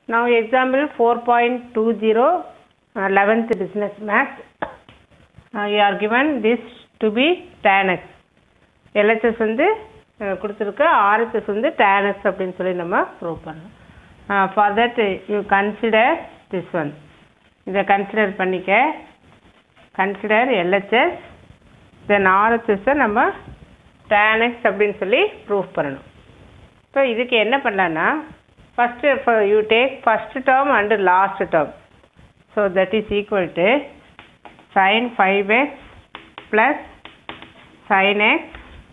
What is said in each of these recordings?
Now example 4.20 uh, 11th business math. Uh, you are given this to be tan x. LHS வந்து அஹ், கொடுத்திருக்கு RHS வந்து tan x அப்படின்னு சொல்லி நம்ம prove பண்ணணும் for that you consider this one இதை consider பண்ணிக்க கன்சிடர் எல்ஹெச்எஸ் தென் ஆர்ஹெச்எஸ்ஸை நம்ம tan x அப்படின்னு சொல்லி ப்ரூவ் பண்ணணும் இப்போ இதுக்கு என்ன பண்ணலான்னா first you take first term and last term so that is equal to sine five x plus sine x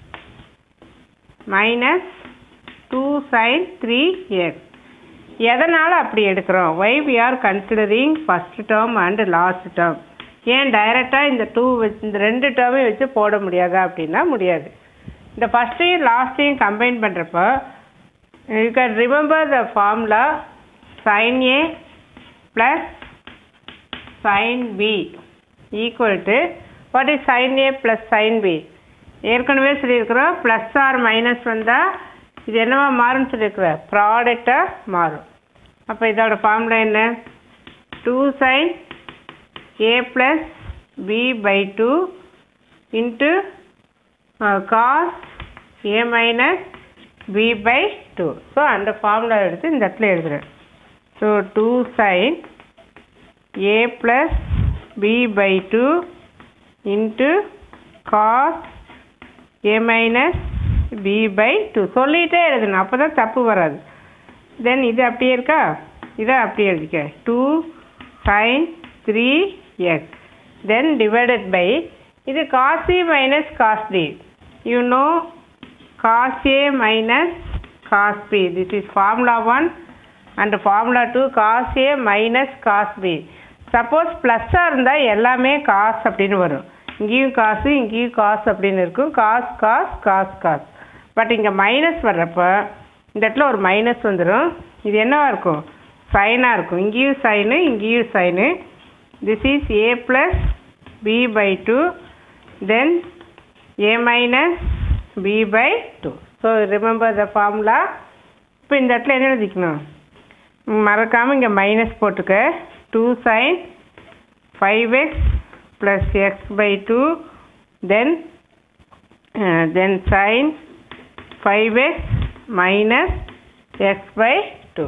minus two sine three x எதனால் அப்படி எடுக்கிறோம் why we are considering first term and last term ஏன் டைரெக்டாக இந்த two வச்சு இந்த ரெண்டு டேர்மையும் வச்சு போட முடியாதா அப்படின்னா முடியாது இந்த ஃபஸ்ட்டையும் லாஸ்ட்டையும் கம்பைன் பண்ணுறப்போ you can remember the formula sin A plus sin B equal to what is sin A plus sin B ஏற்கனவே சொல்லியிருக்கிறோம் ப்ளஸ் ஆர் மைனஸ் வந்தால் இது என்னவா மாறும்னு சொல்லியிருக்கிறோம் ப்ராடக்டாக மாறும் அப்போ இதோட ஃபார்முலா என்ன two sine A plus B by two into cos A minus B by two so அந்த ஃபார்முலா எடுத்து இந்த இடத்துல எழுதுறேன் so two sine A plus B by two into cos A minus B by two சொல்லிகிட்டே எழுதணும் அப்போ தான் தப்பு வராது தென் இது அப்படியே இருக்கா இதை அப்படியே எழுதிக்க two sine three x then divided by இது காசி minus cos D you know cos A minus cos B. This is formula 1 and formula 2 cos A minus cos B. Suppose ப்ளஸ்ஸாக இருந்தால் எல்லாமே காஸ் அப்படின்னு வரும் இங்கேயும் காசு இங்கேயும் காசு அப்படின்னு இருக்கும் cos cos cos cos but இங்கே மைனஸ் வர்றப்போ இந்த இடத்துல ஒரு மைனஸ் வந்துடும் இது என்னவா இருக்கும் சைனாக இருக்கும் இங்கேயும் சைனு இங்கேயும் sine this is A plus B by two then a minus b by 2 so remember the formula இப்போ இந்த இடத்துல என்ன எழுதிக்கணும் மறக்காமல் இங்கே மைனஸ் போட்டுக்க two sine five x plus x by two then then sine five x minus x by two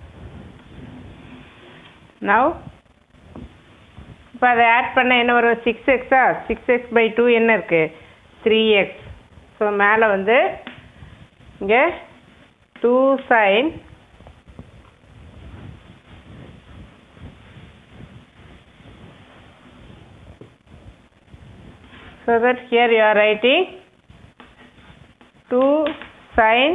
now இப்போ அதை ஆட் பண்ண என்ன வரும் சிக்ஸ் எக்ஸா சிக்ஸ் எக்ஸ் பை டூ என்ன இருக்குது த்ரீ எக்ஸ் ஸோ மேலே வந்து இங்கே two sine so that here you are writing 2 sin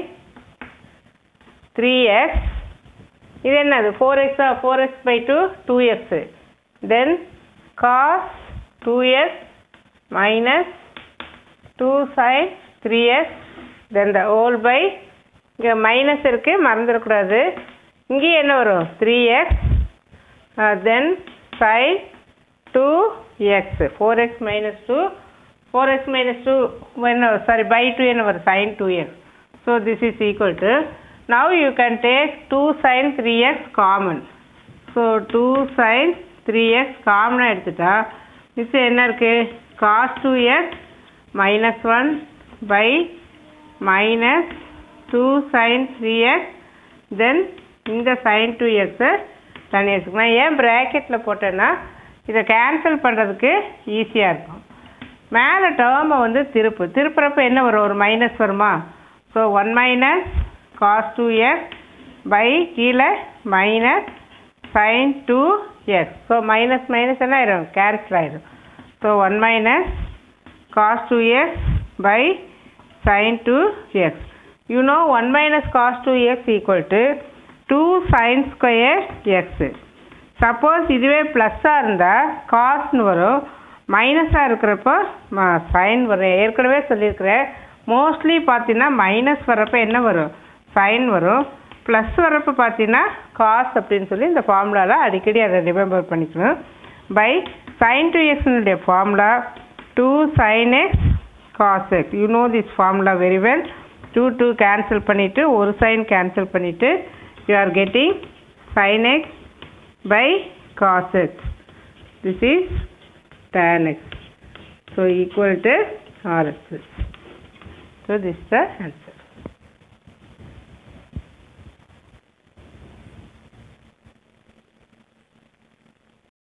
3x இது என்னது ஃபோர் எக்ஸா four x by two two x then cos two x minus two sine three x then the whole by இங்கே minus இருக்குது மறந்துடக்கூடாது இங்கேயும் என்ன வரும் three x then sine two x four x minus two four x minus two என்ன sorry by two என்ன வரும் sine two x so this is equal to now you can take two sine three x common so two sine three x காமனாக எடுத்துட்டா மிச்சம் என்ன இருக்குது cos two x minus one by minus two sine three x then இந்த sine two எக்ஸை தனியாக எடுத்துக்கலாம் ஏன் ப்ராக்கெட்டில் போட்டேன்னா இதை கேன்சல் பண்ணுறதுக்கு ஈஸியாக இருக்கும் மேலே டேர்மை வந்து திருப்பு திருப்புறப்ப என்ன வரும் ஒரு மைனஸ் வருமா so one minus cos two x by கீழே minus sine two x so minus minus என்ன ஆயிரும் கேன்சல் ஆயிரும் so one minus cos 2x by sin 2x. You know 1 minus cos 2x equal to 2 sin square x. Suppose இதுவே ப்ளஸ்ஸாக இருந்தால் காஸ்ட்னு வரும் மைனஸாக இருக்கிறப்போ சைன் வரும் ஏற்கனவே சொல்லியிருக்கிறேன் மோஸ்ட்லி பார்த்தீங்கன்னா மைனஸ் வர்றப்போ என்ன வரும் சைன் வரும் ப்ளஸ் வர்றப்போ பார்த்தீங்கன்னா காஸ் அப்படின்னு சொல்லி இந்த ஃபார்முலாவில் அடிக்கடி அதை ரிமெம்பர் பண்ணிக்கணும் பை சைன் டூ எக்ஸ்னுடைய formula 2 sin x cos x you know this formula very well 2 2 cancel பண்ணிட்டு ஒரு sin cancel பண்ணிட்டு you are getting sin x by cos x. This is tan x. So equal to RS. So this is the answer.